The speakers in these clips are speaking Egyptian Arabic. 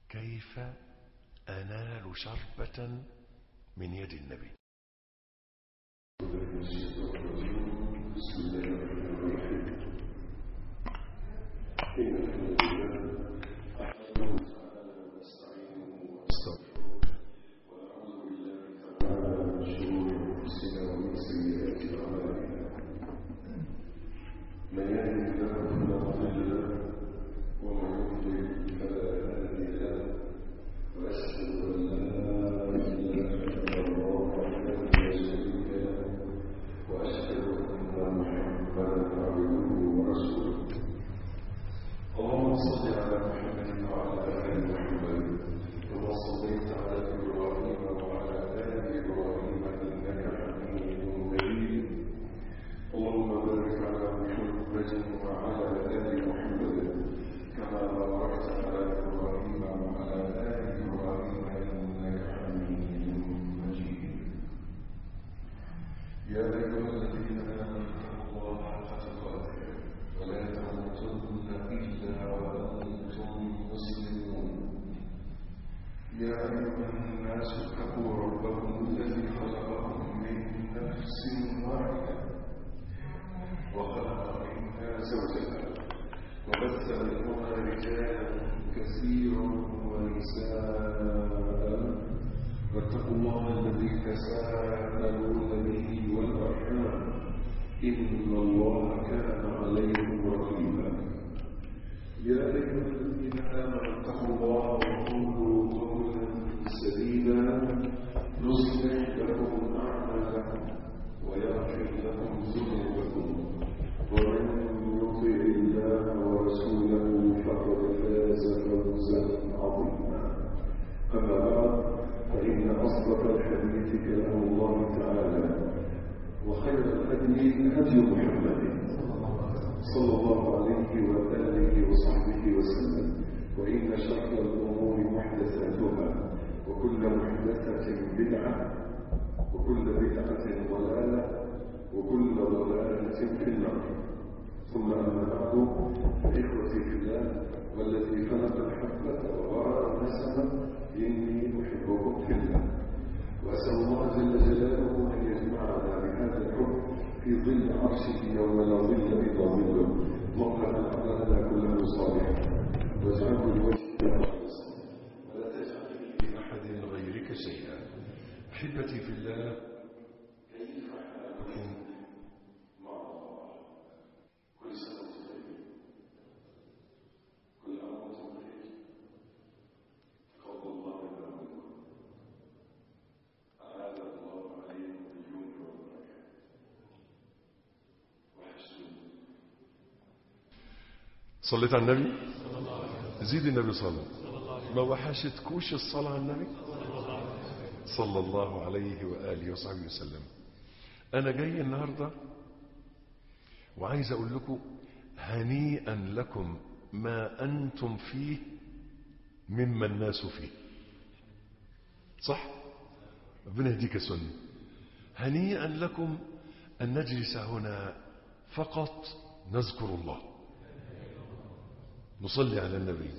كيف أنال شربة من يد النبي بسم الله الرحمن الرحيم إن الحمد لله نحمده تعالى ونستعينه ونستغفره ونعوذ بالله تعالى من شرور أنفسنا ومن سيئات أعمالنا من يهده الله فلا مضل له ومن يضلل فلا هادي له وأشهد أن لا إله إلا الله وحده لا شريك له وأشهد أن محمدا عبده ورسوله اللهم صل على محمد وعلى آل محمد كما صليت على إبراهيم وعلى آل إبراهيم إنك حميد مجيد اللهم بارك على محمد وعلى آل محمد كما باركت على إبراهيم وعلى آل إبراهيم إنك حميد مجيد يا أيها الذين آمنوا اتقوا الله حق تقاته ولا تموتن إلا وأنتم مسلمون يا أيها الناس اتقوا ربكم الذي خلقكم من نفس واحدة وخلق منها زوجها وبث منهما رجالا كثيرا ونساء واتقوا الله الذي تساءلون به والأرحام إن الله كان عليكم رقيبا يا أيها الذين آمنوا اتقوا الله وقولوا قولا سديدا يصلح لكم أعمالكم ويغفر لكم ذنوبكم ومن يطع الله ورسوله فقد فاز فوزا عظيما أما بعد فإن أصدق الحديث كلام الله تعالى وخير الهدي هدي محمد صلى الله عليه وآله وصحبه وسلم وإن شر الأمور محدثاتها وكل محدثة بدعة وكل بدعة ضلالة وكل ضلالة في النار ثم أما بعد فإخوتي في الله والذي خلق الحبة وبرأ النسمة إني أحبكم في الله وأسأل الله جل جلاله أن يجمعنا بهذا الحب في ظل عرشه يوم لا ظل إلا ظله اللهم اجعلنا كله صالحا واجعله لوجهك خالصا ولا تجعل فيه أحد غيرك شيئا أحبتي في الله كيف حالكم مع الله كل سنة وانتم طيبين كل عام وانتم بخير تقبل الله منا ومنكم أعاد الله عليكم اليوم والبركة وحسنوا صليت على النبي زيد النبي صلى ما وحشتكوش الصلاة على النبي صلى الله عليه وآله وصحبه وسلم أنا جاي النهاردة وعايز أقول لكم هنيئا لكم ما أنتم فيه مما الناس فيه صح ربنا يهديك السنة هنيئا لكم أن نجلس هنا فقط نذكر الله نصلي على النبي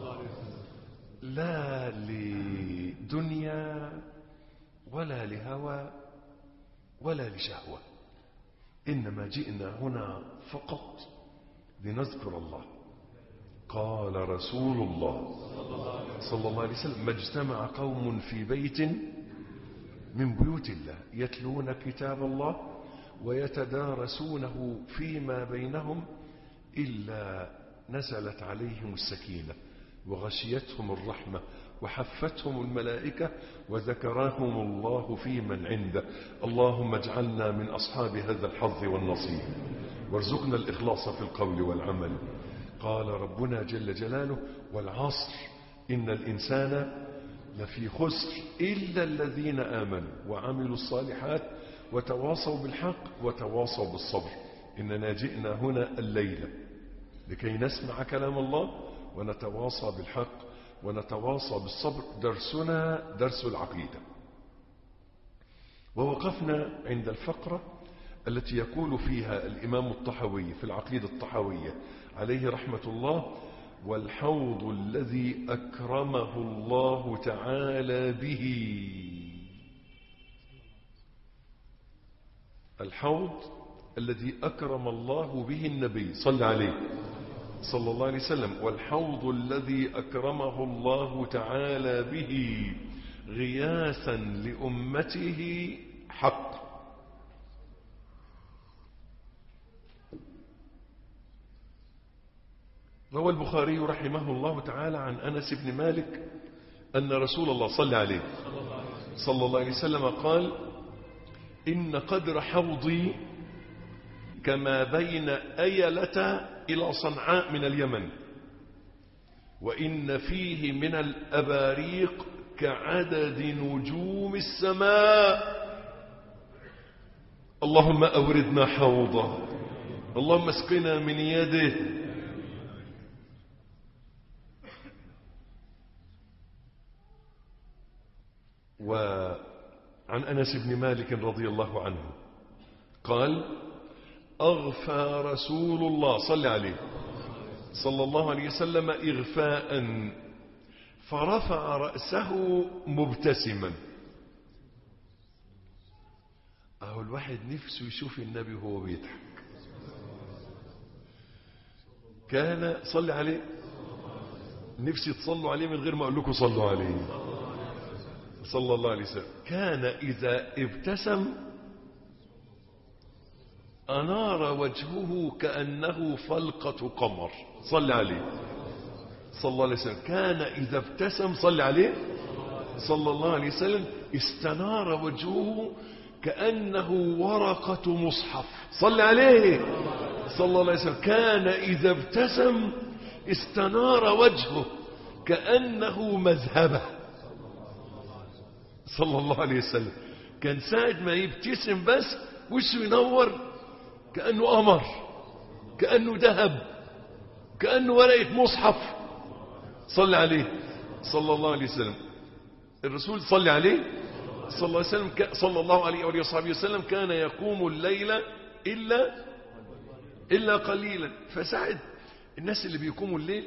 لا لدنيا ولا لهوى ولا لشهوة إنما جئنا هنا فقط لنذكر الله قال رسول الله صلى الله عليه وسلم ما اجتمع قوم في بيت من بيوت الله يتلون كتاب الله ويتدارسونه فيما بينهم إلا نزلت عليهم السكينة وغشيتهم الرحمة وحفتهم الملائكة وذكرهم الله في من عنده اللهم اجعلنا من أصحاب هذا الحظ والنصيب وارزقنا الإخلاص في القول والعمل قال ربنا جل جلاله والعصر إن الإنسان لفي خسر إلا الذين آمنوا وعملوا الصالحات وتواصوا بالحق وتواصوا بالصبر إننا جئنا هنا الليلة لكي نسمع كلام الله ونتواصى بالحق ونتواصى بالصبر درسنا درس العقيدة ووقفنا عند الفقرة التي يقول فيها الإمام الطحوي في العقيدة الطحوية عليه رحمة الله والحوض الذي أكرمه الله تعالى به الحوض الذي أكرم الله به النبي صلى عليه صلى الله عليه وسلم والحوض الذي أكرمه الله تعالى به غياثا لأمته حق روى البخاري رحمه الله تعالى عن أنس بن مالك أن رسول الله صلى عليه صلى الله عليه وسلم قال إن قدر حوضي كما بين أيلة إلى صنعاء من اليمن وإن فيه من الأباريق كعدد نجوم السماء اللهم أوردنا حوضه اللهم اسقنا من يده وعن أنس بن مالك رضي الله عنه قال أغفى رسول الله صلى عليه صلى الله عليه وسلم إغفاء فرفع رأسه مبتسما أهو الواحد نفسه يشوف النبي وهو بيضحك كان صلى عليه نفسي تصلوا عليه من غير ما أقول لكم صلوا عليه صلى الله عليه وسلم كان إذا ابتسم أنار وجهه كأنه فلقة قمر صلى عليه صلى الله عليه وسلم كان إذا ابتسم صلى عليه صلى الله عليه وسلم استنار وجهه كأنه ورقة مصحف صلى عليه صلى الله عليه وسلم كان إذا ابتسم استنار وجهه كأنه مذهبه صلى الله عليه وسلم كان ساعة ما يبتسم بس وشه ينور كأنه قمر كأنه ذهب كأنه ورقة مصحف صلى عليه صلى الله عليه وسلم الرسول صلى عليه صلى الله عليه وسلم صلى الله عليه وآله وصحبه وسلم كان يقوم الليل إلا إلا قليلا فساعد الناس اللي بيقوموا الليل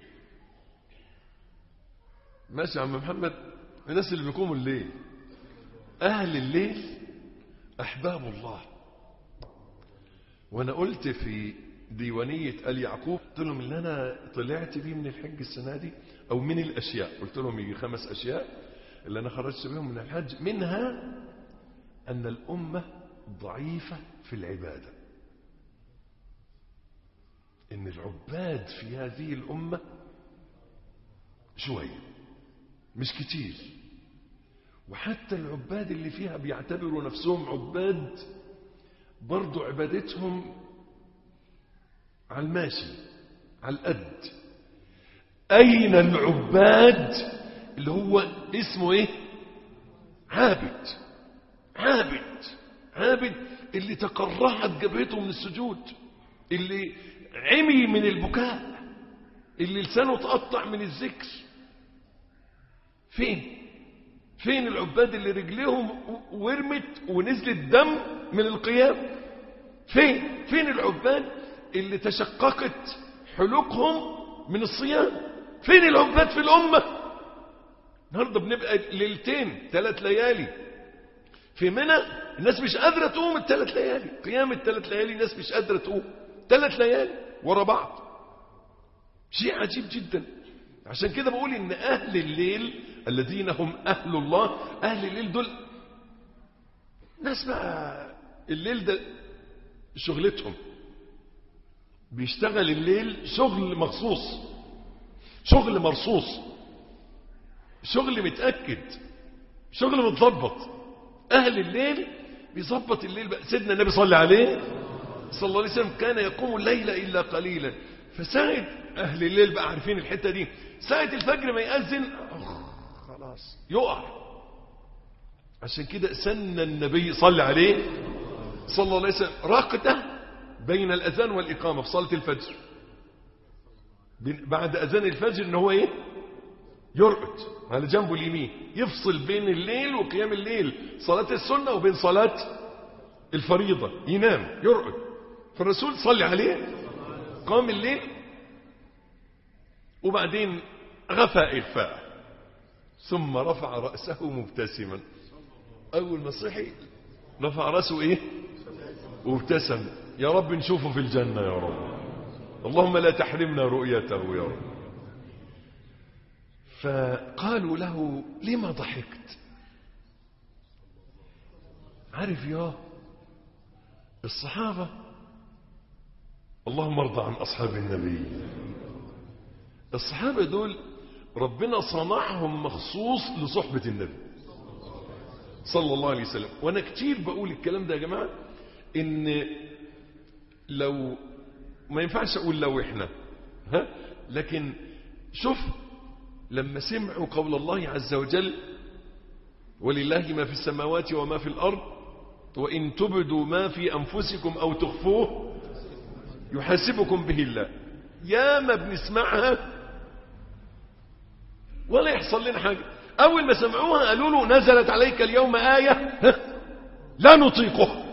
ماشي يا عم محمد الناس اللي بيقوموا الليل أهل الليل أحباب الله وأنا قلت في ديوانية آل يعقوب قلت لهم اللي أنا طلعت بيه من الحج السنة دي أو من الأشياء قلت لهم يجي خمس أشياء اللي أنا خرجت بهم من الحج منها أن الأمة ضعيفة في العبادة إن العباد في هذه الأمة شوية مش كتير وحتى العباد اللي فيها بيعتبروا نفسهم عباد برضو عبادتهم على الماشي على القد أين العباد اللي هو اسمه ايه عابد عابد عابد اللي تقرعت جبهته من السجود اللي عمي من البكاء اللي لسانه تقطع من الذكر فين فين العباد اللي رجليهم ورمت ونزلت دم من القيام فين فين العباد اللي تشققت حلقهم من الصيام فين العباد في الأمة النهارده بنبقى ليلتين ثلاث ليالي في منى الناس مش قادرة تقوم الثلاث ليالي قيام الثلاث ليالي الناس مش قادرة تقوم ثلاث ليالي ورا بعض شيء عجيب جدا عشان كده بقول ان اهل الليل الذين هم اهل الله اهل الليل دول ناس بقى الليل ده شغلتهم بيشتغل الليل شغل مخصوص شغل مرصوص شغل متأكد شغل متظبط أهل الليل بيظبط الليل بقى سيدنا النبي صلى عليه صلى الله عليه وسلم كان يقوم الليل إلا قليلا فساعد أهل الليل بقى عارفين الحتة دي ساعة الفجر ما يأذن خلاص يقع عشان كده سن النبي صلى عليه صلى الله عليه وسلم رقدة بين الأذان والإقامة في صلاة الفجر بعد أذان الفجر إن هو إيه يرقد على جنبه اليمين يفصل بين الليل وقيام الليل صلاة السنة وبين صلاة الفريضة ينام يرقد فالرسول صلى عليه قام الليل وبعدين غفى إغفاء ثم رفع رأسه مبتسما أول ما صحي رفع رأسه إيه وابتسم يا رب نشوفه في الجنة يا رب اللهم لا تحرمنا رؤيته يا رب فقالوا له لما ضحكت عارف يا الصحابة اللهم ارضى عن أصحاب النبي الصحابة دول ربنا صنعهم مخصوص لصحبة النبي صلى الله عليه وسلم وانا كتير بقول الكلام ده يا جماعة ان لو ما ينفعش اقول لو احنا ها لكن شوف لما سمعوا قول الله عز وجل ولله ما في السماوات وما في الارض وان تبدوا ما في انفسكم او تخفوه يحاسبكم به الله يا ما بنسمعها ولا يحصل لنا حاجة أول ما سمعوها قالوا له نزلت عليك اليوم آية لا نطيقها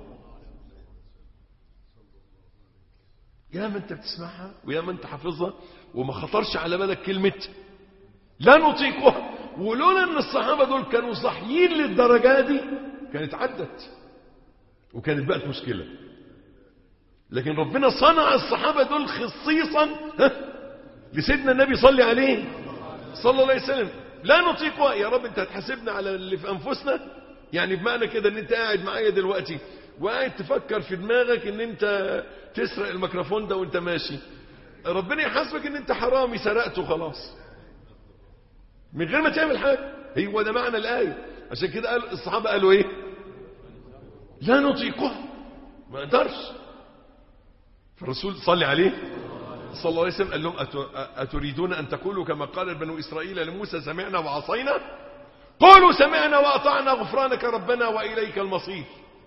يا ما انت بتسمعها ويا ما انت حافظها وما خطرش على بالك كلمة لا نطيقها ولولا ان الصحابة دول كانوا صحيين للدرجة دي كانت عدت وكانت بقت مشكلة لكن ربنا صنع الصحابة دول خصيصا لسيدنا النبي صلي عليه صلى الله عليه وسلم لا نطيقها يا رب انت هتحاسبنا على اللي في انفسنا يعني بمعنى كده ان انت قاعد معايا دلوقتي وقاعد تفكر في دماغك ان انت تسرق الميكروفون ده وانت ماشي ربنا يحاسبك ان انت حرامي سرقته خلاص من غير ما تعمل حاجه هو ده معنى الايه عشان كده قال الصحابه قالوا ايه لا نطيقها ما اقدرش فالرسول صلي عليه صلى الله عليه وسلم قال لهم أتريدون أن تقولوا كما قال بنو إسرائيل لموسى سمعنا وعصينا قولوا سمعنا وأطعنا غفرانك ربنا وإليك المصير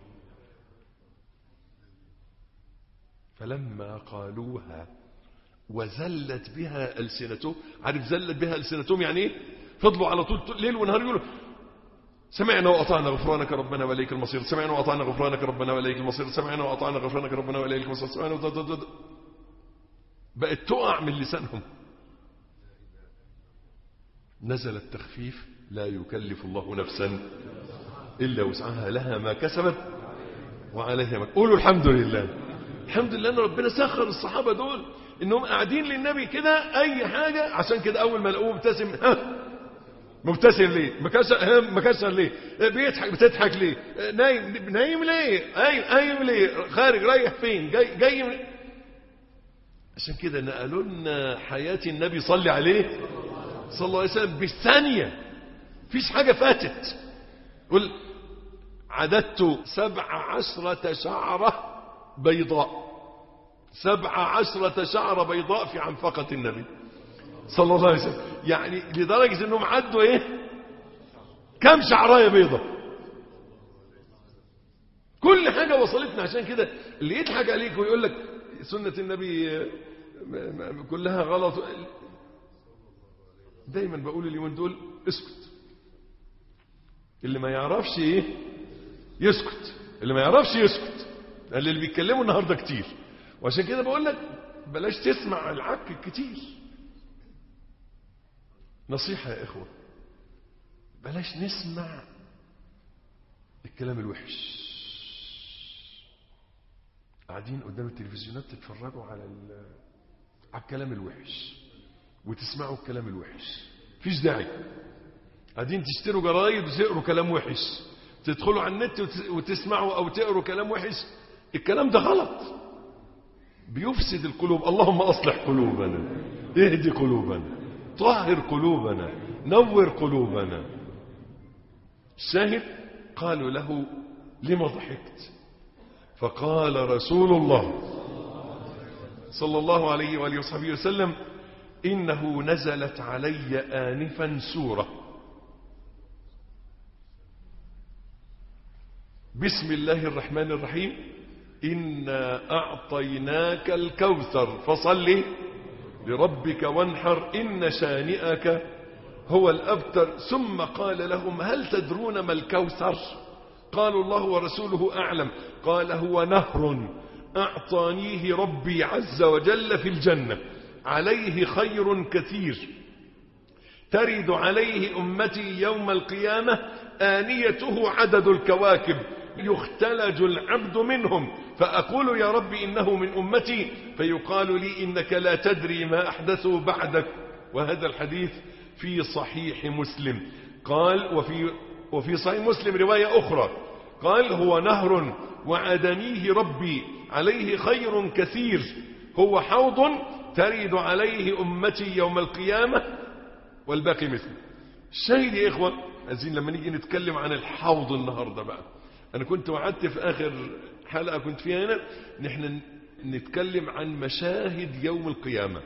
فلما قالوها وزلت بها ألسنتهم عارف زلت بها ألسنتهم يعني إيه فضلوا على طول ليل ونهار يقولوا سمعنا وأطعنا غفرانك ربنا وإليك المصير سمعنا وأطعنا غفرانك ربنا وإليك المصير سمعنا وأطعنا غفرانك ربنا وإليك المصير سمعنا وأطعنا بقت تقع من لسانهم نزل التخفيف لا يكلف الله نفسا إلا وسعها لها ما كسبت وعليها ما قولوا الحمد لله الحمد لله ان ربنا سخر الصحابة دول انهم قاعدين للنبي كده اي حاجة عشان كده اول ما لقوه مبتسم ها مبتسم ليه مكسر مكسر ليه بيضحك بتضحك ليه نايم نايم ليه قايم ليه خارج رايح فين جاي جاي من... عشان كده نقلوا لنا حياة النبي صلى عليه صلى الله عليه وسلم بالثانية فيش حاجة فاتت قل عددت سبع عشرة شعرة بيضاء سبع عشرة شعرة بيضاء في عنفقة النبي صلى الله عليه وسلم يعني لدرجة انهم عدوا ايه كم شعراية بيضة كل حاجة وصلتنا عشان كده اللي يضحك عليك ويقول لك سنة النبي كلها غلط دايما بقول اليومين دول اسكت اللي ما يعرفش ايه يسكت اللي ما يعرفش يسكت اللي بيتكلموا النهارده كتير وعشان كده بقول لك بلاش تسمع العك كتير نصيحة يا إخوة بلاش نسمع الكلام الوحش قاعدين قدام التلفزيونات تتفرجوا على على الكلام الوحش وتسمعوا الكلام الوحش مفيش داعي قاعدين تشتروا جرايد وتقروا كلام وحش تدخلوا على النت وتسمعوا او تقروا كلام وحش الكلام ده غلط بيفسد القلوب اللهم اصلح قلوبنا اهدي قلوبنا طهر قلوبنا نور قلوبنا الشاهد قالوا له لما ضحكت فقال رسول الله صلى الله عليه وآله وصحبه وسلم إنه نزلت علي آنفا سورة بسم الله الرحمن الرحيم إنا أعطيناك الكوثر فصل لربك وانحر إن شانئك هو الأبتر ثم قال لهم هل تدرون ما الكوثر قالوا الله ورسوله أعلم قال هو نهر أعطانيه ربي عز وجل في الجنة عليه خير كثير ترد عليه أمتي يوم القيامة آنيته عدد الكواكب يختلج العبد منهم فأقول يا رب إنه من أمتي فيقال لي إنك لا تدري ما أحدثوا بعدك وهذا الحديث في صحيح مسلم قال وفي, وفي صحيح مسلم رواية أخرى قال هو نهر وعدنيه ربي عليه خير كثير هو حوض ترد عليه أمتي يوم القيامة والباقي مثله الشاهد يا إخوة عايزين لما نيجي نتكلم عن الحوض النهاردة بقى أنا كنت وعدت في آخر حلقة كنت فيها هنا نحن نتكلم عن مشاهد يوم القيامة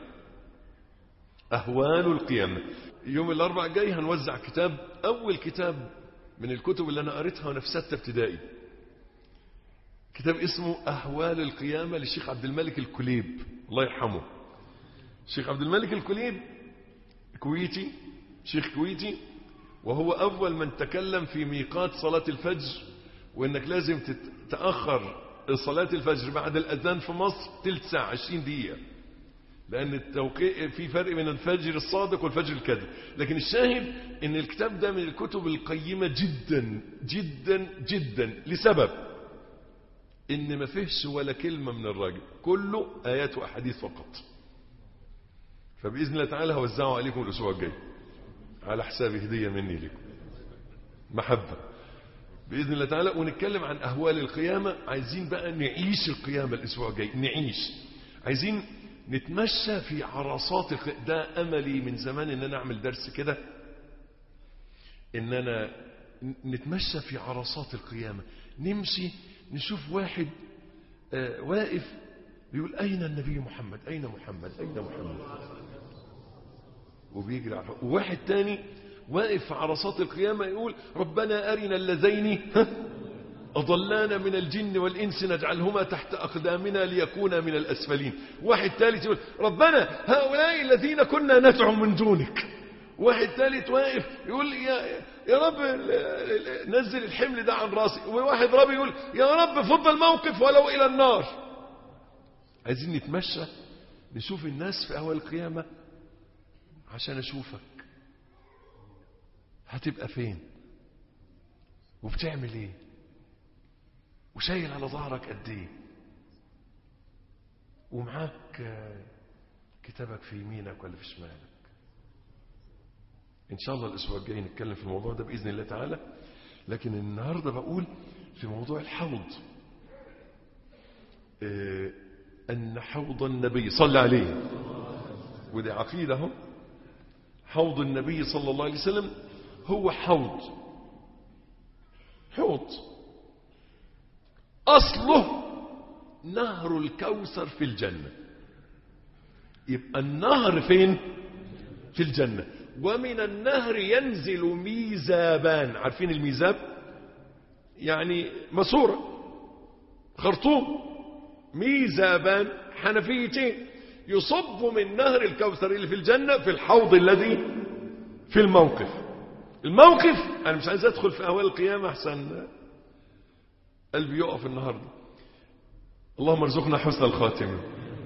أهوال القيامة يوم الأربع جاي هنوزع كتاب أول كتاب من الكتب اللي أنا قريتها وأنا في ستة ابتدائي كتاب اسمه أهوال القيامة للشيخ عبد الملك الكليب الله يرحمه الشيخ عبد الملك الكليب كويتي شيخ كويتي وهو أول من تكلم في ميقات صلاة الفجر وإنك لازم تتأخر صلاة الفجر بعد الأذان في مصر تلت ساعة 20 دقيقة لأن التوقيع في فرق بين الفجر الصادق والفجر الكاذب لكن الشاهد إن الكتاب ده من الكتب القيمة جدا جدا جدا لسبب إن ما فيهش ولا كلمة من الراجل كله آيات وأحاديث فقط فبإذن الله تعالى هوزعه عليكم الأسبوع الجاي على حساب هدية مني لكم محبة بإذن الله تعالى ونتكلم عن أهوال القيامة عايزين بقى نعيش القيامة الأسبوع الجاي نعيش عايزين نتمشى في عرصات القيامة ده أملي من زمان إن أنا أعمل درس كده إن أنا نتمشى في عرصات القيامة نمشي نشوف واحد آه واقف بيقول أين النبي محمد أين محمد أين محمد وبيجري على وواحد تاني واقف في عرصات القيامة يقول ربنا أرنا اللذين أضلانا من الجن والإنس نجعلهما تحت أقدامنا ليكونا من الأسفلين واحد ثالث يقول ربنا هؤلاء الذين كنا ندعو من دونك واحد ثالث واقف يقول يا, يا رب نزل الحمل ده عن راسي وواحد رابع يقول يا رب فض الموقف ولو إلى النار عايزين نتمشى نشوف الناس في أول القيامة عشان أشوفك هتبقى فين وبتعمل ايه وشايل على ظهرك قد ايه ومعاك كتابك في يمينك ولا في شمالك ان شاء الله الاسبوع الجاي نتكلم في الموضوع ده باذن الله تعالى لكن النهارده بقول في موضوع الحوض اه ان حوض النبي صلى عليه ودي عقيده اهو حوض النبي صلى الله عليه وسلم هو حوض حوض أصله نهر الكوثر في الجنة يبقى النهر فين في الجنة ومن النهر ينزل ميزابان عارفين الميزاب يعني ماسورة خرطوم ميزابان حنفيتين يصب من نهر الكوثر اللي في الجنة في الحوض الذي في الموقف الموقف أنا مش عايز أدخل في أهوال القيامة أحسن قلبي يقف النهاردة اللهم ارزقنا حسن الخاتمة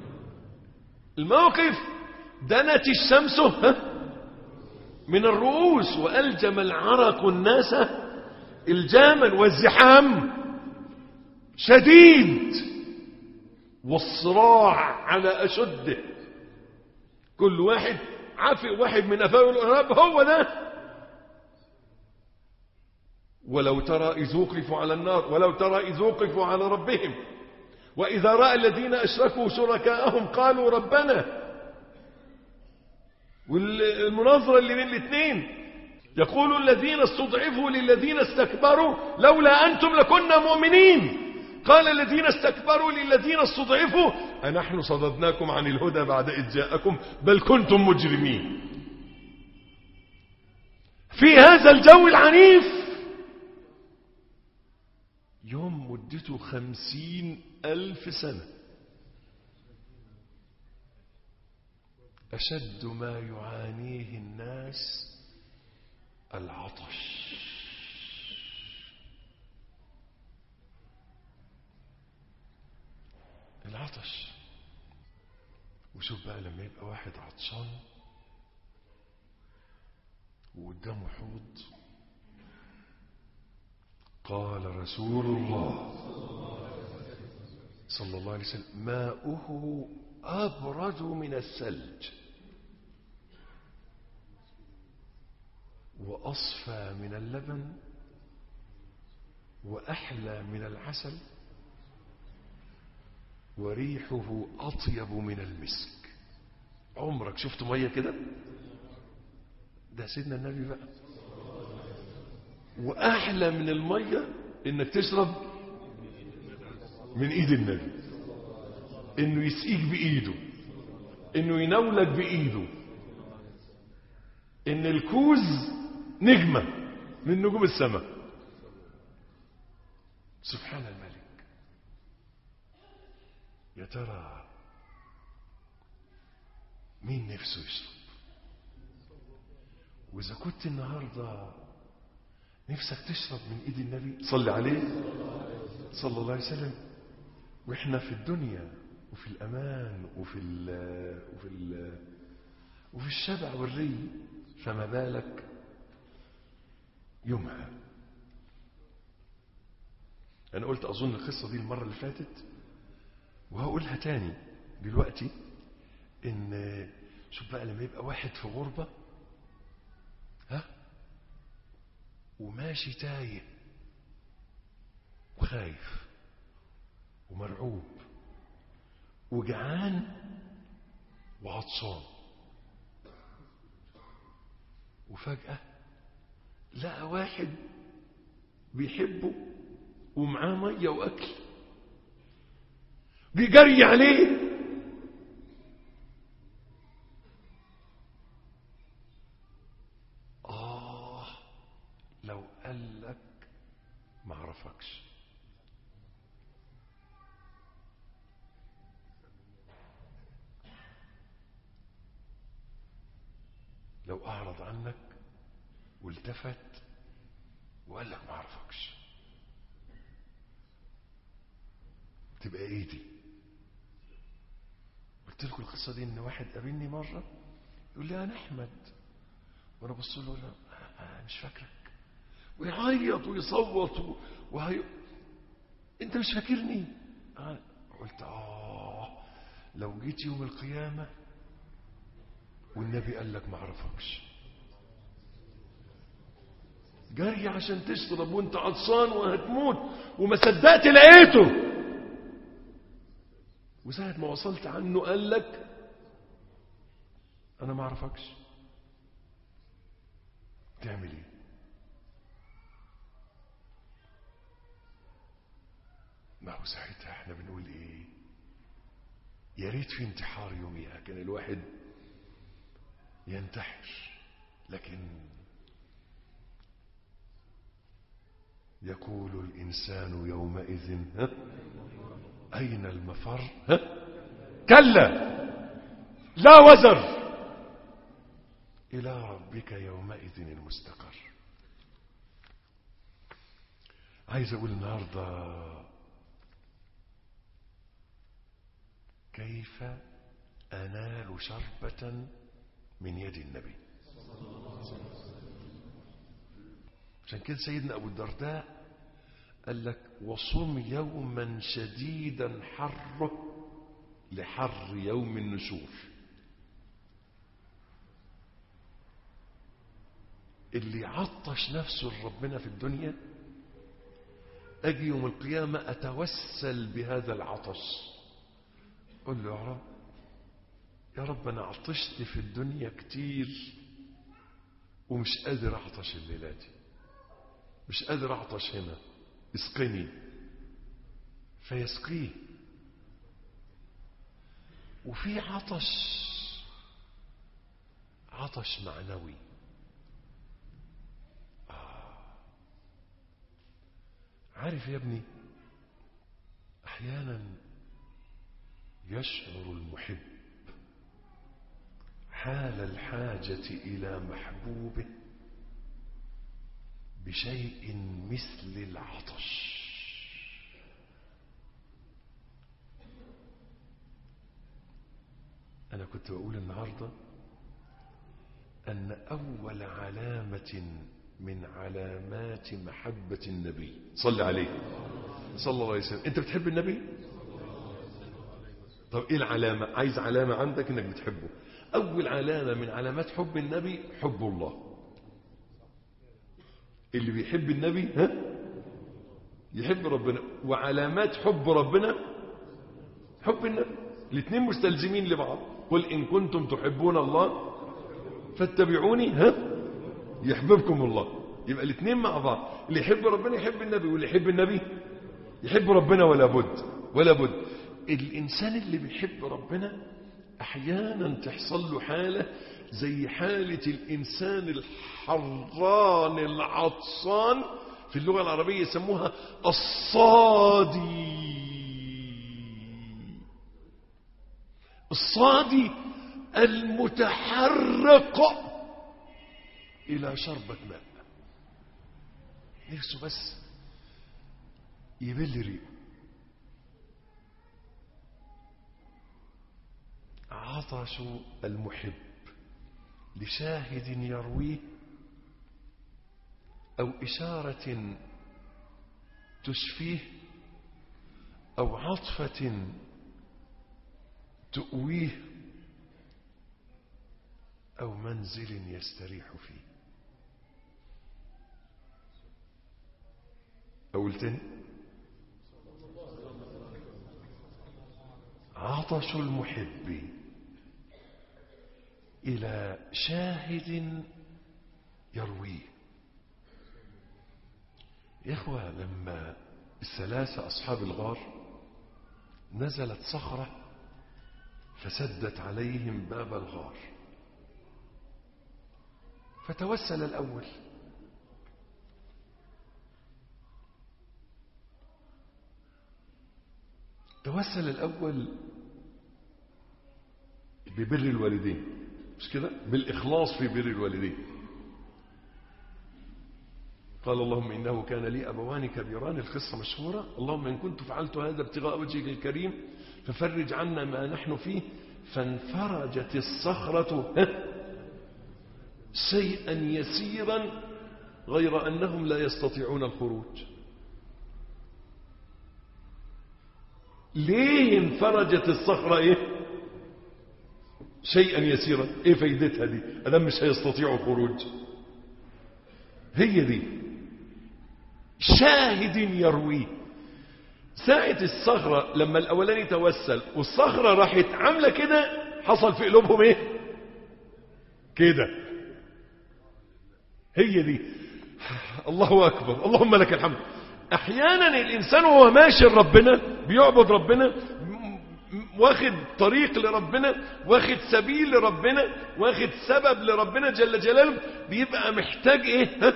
الموقف دنت الشمس من الرؤوس وألجم العرق الناس الجاما والزحام شديد والصراع على أشده كل واحد عافي واحد من أفاول الأراب هو ده ولو ترى إذ وقفوا على النار ولو ترى إذ وقفوا على ربهم وإذا رأى الذين أشركوا شركاءهم قالوا ربنا والمناظرة اللي بين الاثنين يقول الذين استضعفوا للذين استكبروا لولا أنتم لكنا مؤمنين قال الذين استكبروا للذين استضعفوا أنحن صددناكم عن الهدى بعد إذ جاءكم بل كنتم مجرمين في هذا الجو العنيف يوم مدته خمسين ألف سنة أشد ما يعانيه الناس العطش العطش وشوف بقى لما يبقى واحد عطشان وقدامه حوض قال رسول الله صلى الله عليه وسلم ماؤه أبرد من الثلج وأصفى من اللبن وأحلى من العسل وريحه أطيب من المسك عمرك شفت مية كده ده سيدنا النبي بقى وأحلى من المية إنك تشرب من إيد النبي إنه يسقيك بإيده إنه يناولك بإيده إن الكوز نجمة من نجوم السماء سبحان الملك يا ترى مين نفسه يشرب وإذا كنت النهاردة نفسك تشرب من إيد النبي صلي عليه صلى الله عليه وسلم وإحنا في الدنيا وفي الأمان وفي ال وفي ال وفي الشبع والري فما بالك يومها أنا قلت أظن القصة دي المرة اللي فاتت وهقولها تاني دلوقتي إن شوف بقى لما يبقى واحد في غربة ها وماشي تايه وخايف ومرعوب وجعان وعطشان وفجأة لقى واحد بيحبه ومعاه مية وأكل بيجري عليه آه لو قال لك ما عرفكش لو أعرض عنك والتفت وقال لك ما اعرفكش تبقى ايه دي قلت لكم القصه دي ان واحد قابلني مره يقول لي انا احمد وانا بص له لا أنا مش فاكرك ويعيط ويصوت وهي انت مش فاكرني أنا قلت اه لو جيت يوم القيامه والنبي قال لك ما اعرفكش جاي عشان تشرب وانت عطشان وهتموت وما صدقت لقيته وساعة ما وصلت عنه قال لك انا ما اعرفكش تعمل ايه ما هو ساعتها احنا بنقول ايه يا ريت في انتحار يوميها كان الواحد ينتحر لكن يقول الإنسان يومئذ ها أين المفر ها كلا لا وزر إلى ربك يومئذ المستقر عايز أقول النهاردة كيف أنال شربة من يد النبي عشان كده سيدنا أبو الدرداء قال لك وصم يوما شديدا حره لحر يوم النشور اللي عطش نفسه لربنا في الدنيا أجي يوم القيامة أتوسل بهذا العطش قل له يا رب يا رب أنا عطشت في الدنيا كتير ومش قادر أعطش الليلة دي مش قادر أعطش هنا اسقني فيسقيه وفي عطش عطش معنوي آه. عارف يا ابني احيانا يشعر المحب حال الحاجة إلى محبوبه بشيء مثل العطش أنا كنت بقول النهاردة أن أول علامة من علامات محبة النبي صلى عليه صلى الله عليه وسلم أنت بتحب النبي طب إيه العلامة عايز علامة عندك أنك بتحبه أول علامة من علامات حب النبي حب الله اللي بيحب النبي ها يحب ربنا وعلامات حب ربنا حب النبي الاثنين مستلزمين لبعض قل إن كنتم تحبون الله فاتبعوني ها يحببكم الله يبقى الاثنين مع بعض اللي يحب ربنا يحب النبي واللي يحب النبي يحب ربنا ولا بد ولا بد الإنسان اللي بيحب ربنا أحيانا تحصل له حالة زي حالة الإنسان الحران العطسان في اللغة العربية يسموها الصادي الصادي المتحرق إلى شربة ماء نفسه بس يبل ريقه عطش المحب لشاهد يرويه أو إشارة تشفيه أو عطفة تؤويه أو منزل يستريح فيه أول تاني عطش المحب إلى شاهد يرويه يا إخوة لما الثلاثة أصحاب الغار نزلت صخرة فسدت عليهم باب الغار فتوسل الأول توسل الأول ببر الوالدين مش كده بالإخلاص في بر الوالدين قال اللهم إنه كان لي أبوان كبيران القصة مشهورة اللهم إن كنت فعلت هذا ابتغاء وجهك الكريم ففرج عنا ما نحن فيه فانفرجت الصخرة شيئا يسيرا غير أنهم لا يستطيعون الخروج ليه انفرجت الصخرة ايه شيئا يسيرا ايه فايدتها دي ادم مش هيستطيعوا الخروج هي دي شاهد يرويه ساعة الصخرة لما الأولاني توسل والصخرة راحت عاملة كده حصل في قلوبهم ايه كده هي دي الله أكبر اللهم لك الحمد أحيانا الإنسان وهو ماشي لربنا بيعبد ربنا واخد طريق لربنا واخد سبيل لربنا واخد سبب لربنا جل جلاله بيبقى محتاج ايه ها؟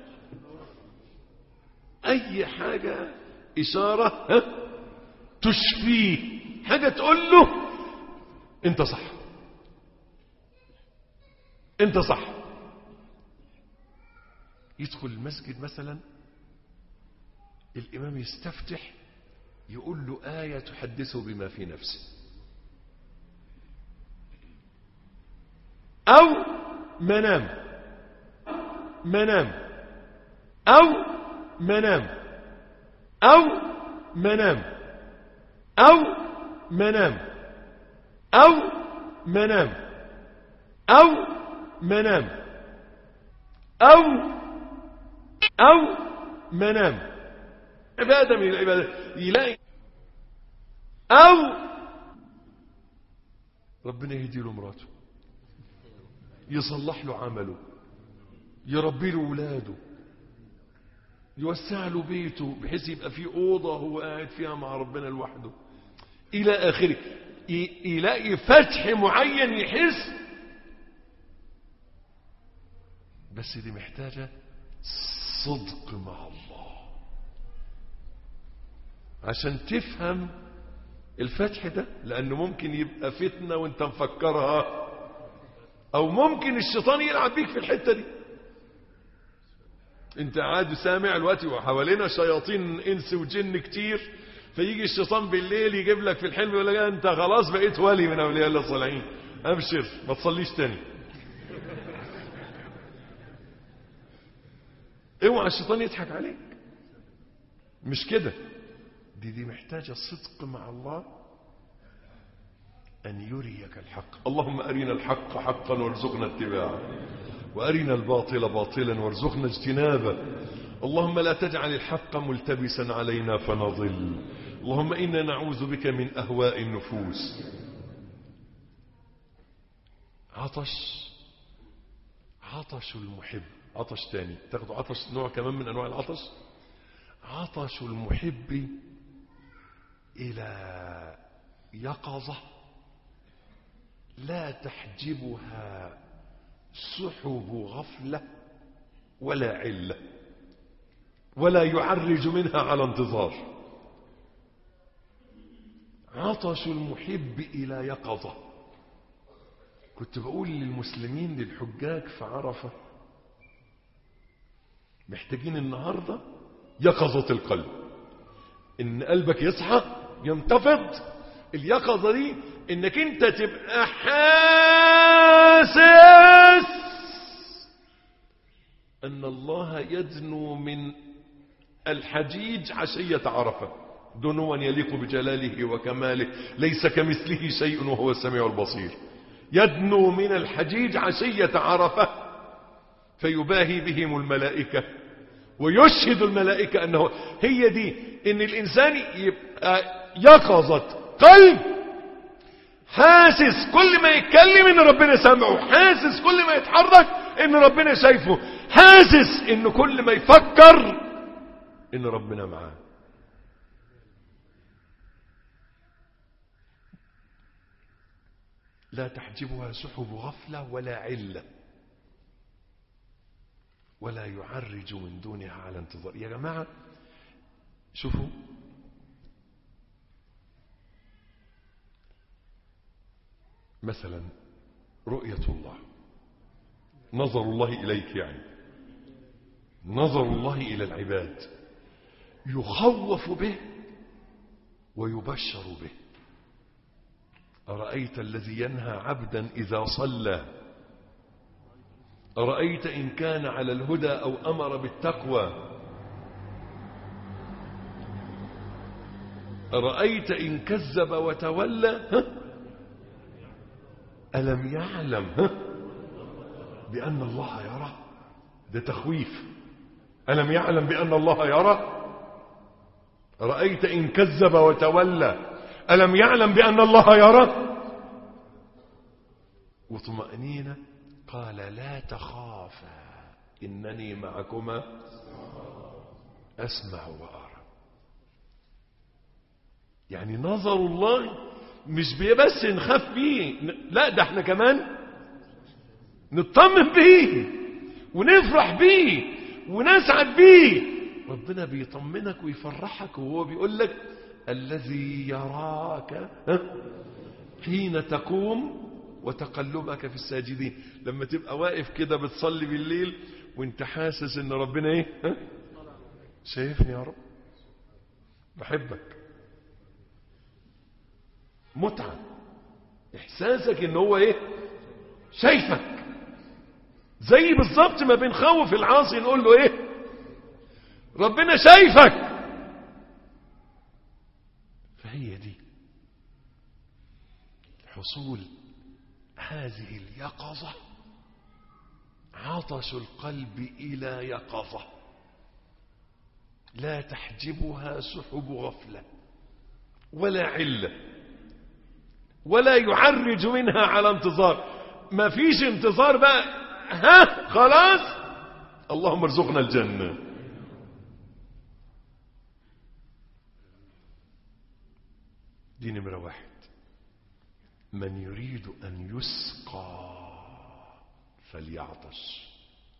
اي حاجة اشارة ها؟ تشفيه حاجة تقول له انت صح انت صح يدخل المسجد مثلا الامام يستفتح يقول له آية تحدثه بما في نفسه أو منام منام أو منام أو منام أو منام أو منام أو منام أو أو منام عبادة من العبادات يلاقي أو ربنا يهدي له مراته يصلح له عمله يربي له ولاده يوسع له بيته بحيث يبقى في أوضة هو قاعد فيها مع ربنا لوحده إلى آخره يلاقي فتح معين يحس بس دي محتاجة صدق مع الله عشان تفهم الفتح ده لأنه ممكن يبقى فتنة وانت مفكرها أو ممكن الشيطان يلعب بيك في الحتة دي انت قاعد سامع الوقت وحوالينا شياطين انس وجن كتير فيجي الشيطان بالليل يجيب لك في الحلم يقول لك انت خلاص بقيت ولي من اولياء الله الصالحين ابشر ما تصليش تاني اوعى الشيطان يضحك عليك مش كده دي دي محتاجة صدق مع الله أن يريك الحق اللهم أرنا الحق حقا وارزقنا اتباعه وأرنا الباطل باطلا وارزقنا اجتنابه اللهم لا تجعل الحق ملتبسا علينا فنضل اللهم إنا نعوذ بك من أهواء النفوس عطش عطش المحب عطش تاني تاخدوا عطش نوع كمان من أنواع العطش عطش المحب إلى يقظة لا تحجبها سحب غفلة ولا علة ولا يعرج منها على انتظار عطش المحب إلى يقظة كنت بقول للمسلمين للحجاج في عرفة محتاجين النهاردة يقظة القلب ان قلبك يصحى ينتفض اليقظة دي انك انت تبقى حاسس ان الله يدنو من الحجيج عشية عرفة دنوا يليق بجلاله وكماله ليس كمثله شيء وهو السميع البصير يدنو من الحجيج عشية عرفة فيباهي بهم الملائكة ويشهد الملائكة أنه هي دي إن الإنسان يبقى يقظة قلب حاسس كل ما يتكلم إن ربنا سامعه حاسس كل ما يتحرك إن ربنا شايفه حاسس إن كل ما يفكر إن ربنا معاه لا تحجبها سحب غفلة ولا علة ولا يعرج من دونها على انتظار يا جماعة شوفوا مثلا رؤية الله نظر الله إليك يعني نظر الله إلى العباد يخوف به ويبشر به أرأيت الذي ينهى عبدا إذا صلى أرأيت إن كان على الهدى أو أمر بالتقوى أرأيت إن كذب وتولى ها؟ ألم يعلم ها؟ بأن الله يرى ده تخويف ألم يعلم بأن الله يرى رأيت إن كذب وتولى ألم يعلم بأن الله يرى وطمأنينة قال لا تخافا إنني معكما أسمع وأرى يعني نظر الله مش بس نخاف بيه لا ده احنا كمان نطمن بيه ونفرح بيه ونسعد بيه ربنا بيطمنك ويفرحك وهو بيقول لك الذي يراك حين تقوم وتقلبك في الساجدين لما تبقى واقف كده بتصلي بالليل وانت حاسس ان ربنا ايه ها؟ شايفني يا رب بحبك متعة احساسك ان هو ايه شايفك زي بالظبط ما بنخوف العاصي نقول له ايه ربنا شايفك فهي دي حصول هذه اليقظة عطش القلب إلى يقظة لا تحجبها سحب غفلة ولا علة ولا يعرج منها على انتظار ما فيش انتظار بقى ها خلاص اللهم ارزقنا الجنة دي نمرة واحد من يريد أن يسقى فليعطش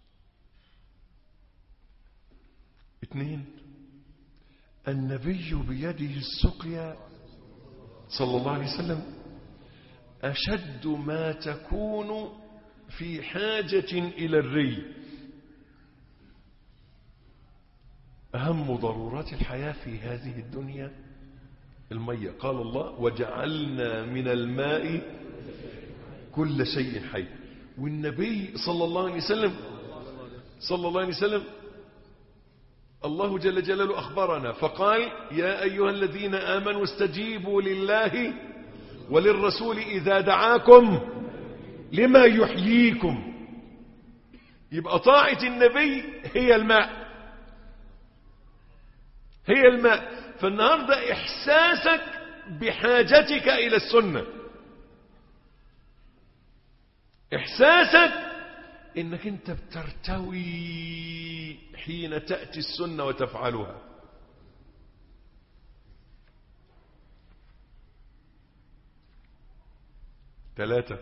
اثنين النبي بيده السقيا صلى الله عليه وسلم أشد ما تكون في حاجة إلى الري أهم ضرورات الحياة في هذه الدنيا المية قال الله وجعلنا من الماء كل شيء حي والنبي صلى الله عليه وسلم صلى الله عليه وسلم الله جل جلاله أخبرنا فقال يا أيها الذين آمنوا استجيبوا لله وللرسول إذا دعاكم لما يحييكم يبقى طاعة النبي هي الماء هي الماء فالنهاردة إحساسك بحاجتك إلى السنة إحساسك إنك أنت بترتوي حين تأتي السنة وتفعلها ثلاثة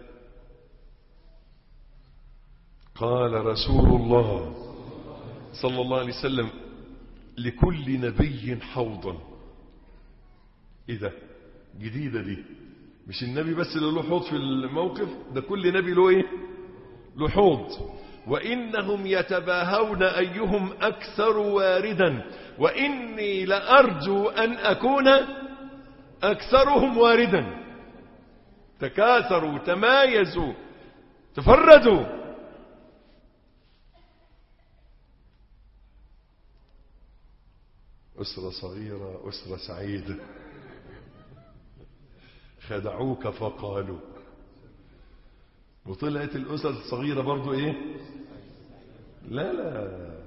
قال رسول الله صلى الله عليه وسلم لكل نبي حوضا ايه ده جديدة دي مش النبي بس اللي له حوض في الموقف ده كل نبي له ايه له حوض وإنهم يتباهون أيهم أكثر واردا وإني لأرجو أن أكون أكثرهم واردا تكاثروا تمايزوا تفردوا أسرة صغيرة أسرة سعيدة خدعوك فقالوا وطلعت الأسر الصغيرة برضو إيه لا لا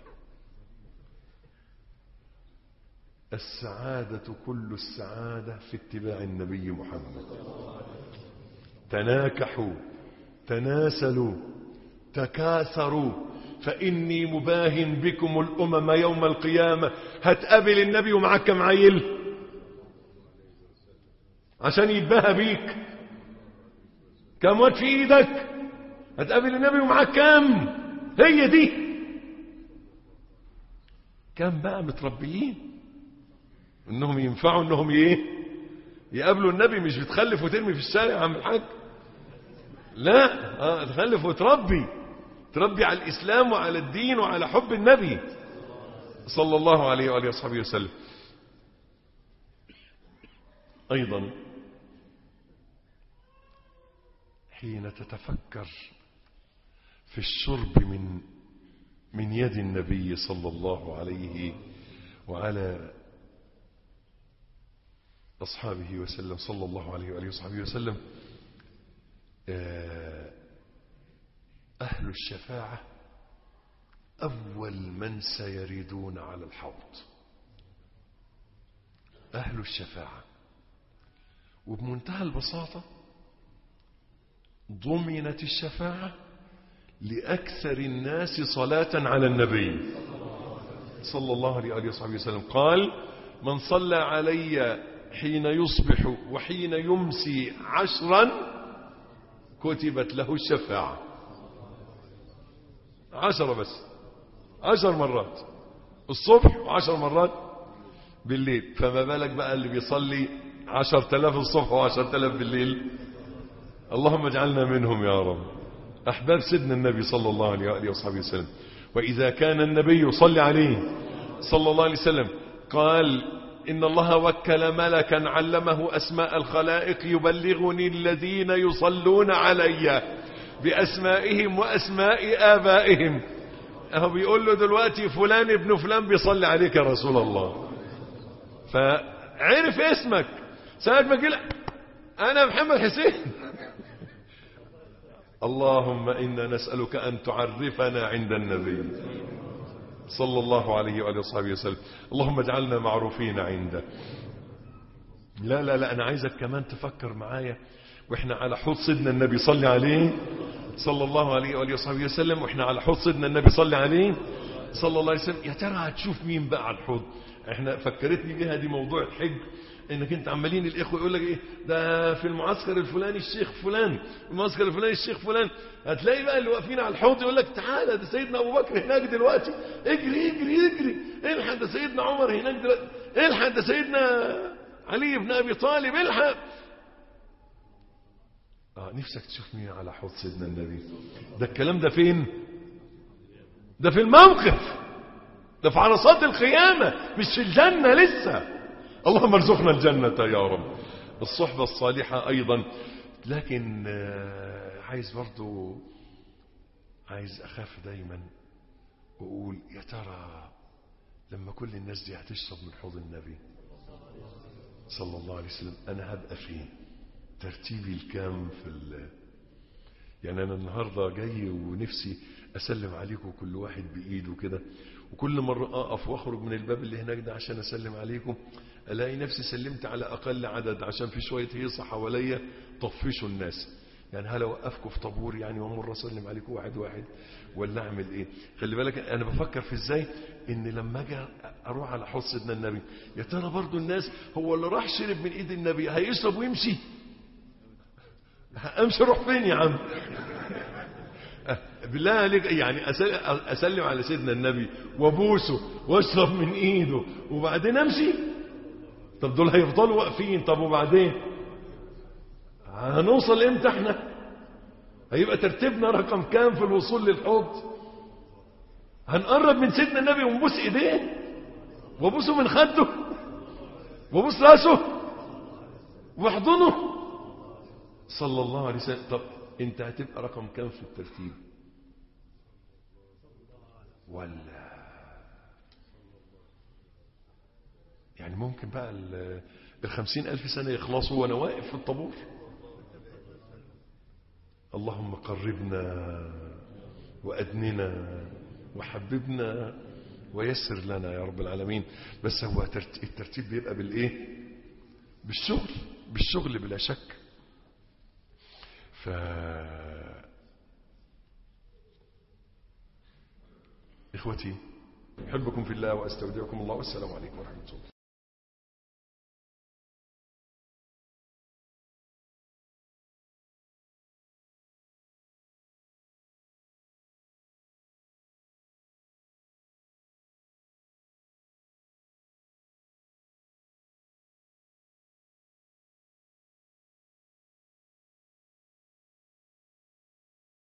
السعادة كل السعادة في اتباع النبي محمد تناكحوا تناسلوا تكاثروا فإني مباهن بكم الأمم يوم القيامة هتقابل النبي ومعك كم عيل عشان يتباهى بيك كم واد في ايدك هتقابل النبي ومعك كم هي دي كم بقى متربيين انهم ينفعوا انهم ايه يقابلوا النبي مش بتخلف وترمي في الشارع يا عم الحاج لا اه تخلف وتربي تربي على الاسلام وعلى الدين وعلى حب النبي صلى الله عليه واله وصحبه وسلم ايضا حين تتفكر في الشرب من من يد النبي صلى الله عليه وعلى أصحابه وسلم صلى الله عليه وآله وصحبه وسلم أهل الشفاعة أول من سيردون على الحوض أهل الشفاعة وبمنتهى البساطة ضمنت الشفاعة لأكثر الناس صلاة على النبي صلى الله عليه وآله وصحبه وسلم قال من صلى علي حين يصبح وحين يمسي عشرا كتبت له الشفاعة عشرة بس عشر مرات الصبح وعشر مرات بالليل فما بالك بقى اللي بيصلي عشر تلاف الصبح وعشر تلاف بالليل اللهم اجعلنا منهم يا رب أحباب سيدنا النبي صلى الله عليه وآله وصحبه وسلم وإذا كان النبي صلى عليه صلى الله عليه وسلم قال إن الله وكل ملكا علمه أسماء الخلائق يبلغني الذين يصلون علي بأسمائهم وأسماء آبائهم أهو بيقول له دلوقتي فلان ابن فلان بيصلي عليك يا رسول الله فعرف اسمك ساعة ما قال أنا محمد حسين اللهم إنا نسألك أن تعرفنا عند النبي صلى الله عليه وآله وصحبه وسلم اللهم اجعلنا معروفين عنده لا لا لا أنا عايزك كمان تفكر معايا وإحنا على حوض سيدنا النبي صلى عليه صلى الله عليه وآله وصحبه وسلم وإحنا على حوض سيدنا النبي صلى عليه صلى الله عليه وسلم يا ترى هتشوف مين بقى على الحوض احنا فكرتني بيها دي موضوع الحج انك انت عمالين الاخوه يقول لك ايه ده في المعسكر الفلاني الشيخ فلان المعسكر الفلاني الشيخ فلان هتلاقي بقى اللي واقفين على الحوض يقول لك تعالى ده سيدنا ابو بكر هناك دلوقتي اجري اجري اجري الحق ده سيدنا عمر هناك دلوقتي الحق ده سيدنا علي بن ابي طالب الحق اه نفسك تشوف مين على حوض سيدنا النبي ده الكلام ده فين ده في الموقف ده في عرصات القيامة مش في الجنة لسه اللهم ارزقنا الجنة يا رب الصحبة الصالحة أيضا لكن آه، عايز برضو عايز أخاف دايما وأقول يا ترى لما كل الناس دي هتشرب من حوض النبي صلى الله عليه وسلم أنا هبقى فين ترتيبي الكام في ال يعني أنا النهاردة جاي ونفسي أسلم عليكم كل واحد بإيده كده وكل مرة أقف وأخرج من الباب اللي هناك ده عشان أسلم عليكم ألاقي نفسي سلمت على أقل عدد عشان في شوية هيصة حواليا طفشوا الناس يعني هل أوقفكم في طابور يعني ومر أسلم عليكم واحد واحد ولا أعمل إيه خلي بالك أنا بفكر في إزاي إن لما أجي أروح على حوض سيدنا النبي يا ترى برضو الناس هو اللي راح شرب من إيد النبي هيشرب ويمشي امشي اروح فين يا عم بالله عليك يعني أسل- اسلم على سيدنا النبي وابوسه واشرب من ايده وبعدين امشي طب دول هيفضلوا واقفين طب وبعدين هنوصل امتى احنا هيبقى ترتيبنا رقم كام في الوصول للحوض هنقرب من سيدنا النبي ونبوس ايديه وابوسه من خده وابوس راسه واحضنه صلى الله عليه وسلم طب انت هتبقى رقم كام في الترتيب ولا يعني ممكن بقى ال- الخمسين ألف سنة يخلصوا وأنا واقف في الطابور اللهم قربنا وأدننا وحببنا ويسر لنا يا رب العالمين بس هو ترت- الترتيب بيبقى بالإيه بالشغل بالشغل بلا شك ف إخوتي أحبكم في الله وأستودعكم الله والسلام عليكم ورحمة الله